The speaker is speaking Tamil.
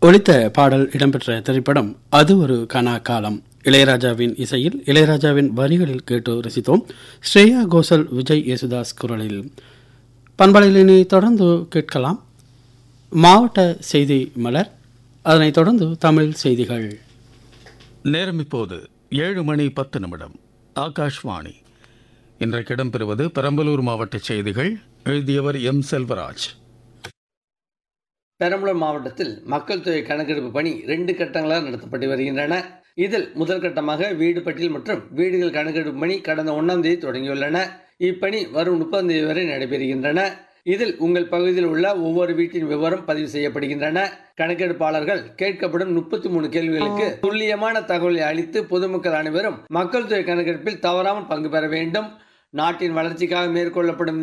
ஒலித்த பாடல் இடம்பெற்ற திரைப்படம் அது ஒரு கனா காலம் இளையராஜாவின் இசையில் இளையராஜாவின் வரிகளில் கேட்டு ரசித்தோம் ஸ்ரேயா கோசல் விஜய் யேசுதாஸ் குரலில் பண்பலையிலினி தொடர்ந்து கேட்கலாம் மாவட்ட செய்தி மலர் அதனைத் தொடர்ந்து தமிழ் செய்திகள் நேரம் இப்போது ஏழு மணி பத்து நிமிடம் ஆகாஷ்வாணி இன்றைக்கு இடம்பெறுவது பெரம்பலூர் மாவட்ட செய்திகள் எழுதியவர் எம் செல்வராஜ் பெரம்பலூர் மாவட்டத்தில் மக்கள் தொகை கணக்கெடுப்பு பணி ரெண்டு கட்டங்களாக நடத்தப்பட்டு வருகின்றன இதில் முதல் கட்டமாக வீடு பட்டியல் மற்றும் வீடுகள் கணக்கெடுப்பு பணி கடந்த ஒன்றாம் தேதி தொடங்கியுள்ளன இப்பணி வரும் முப்பதாம் தேதி வரை நடைபெறுகின்றன இதில் உங்கள் பகுதியில் உள்ள ஒவ்வொரு வீட்டின் விவரம் பதிவு செய்யப்படுகின்றன கணக்கெடுப்பாளர்கள் கேட்கப்படும் முப்பத்தி மூணு கேள்விகளுக்கு துல்லியமான தகவலை அளித்து பொதுமக்கள் அனைவரும் மக்கள் தொகை கணக்கெடுப்பில் தவறாமல் பங்கு பெற வேண்டும் நாட்டின் வளர்ச்சிக்காக மேற்கொள்ளப்படும் இந்த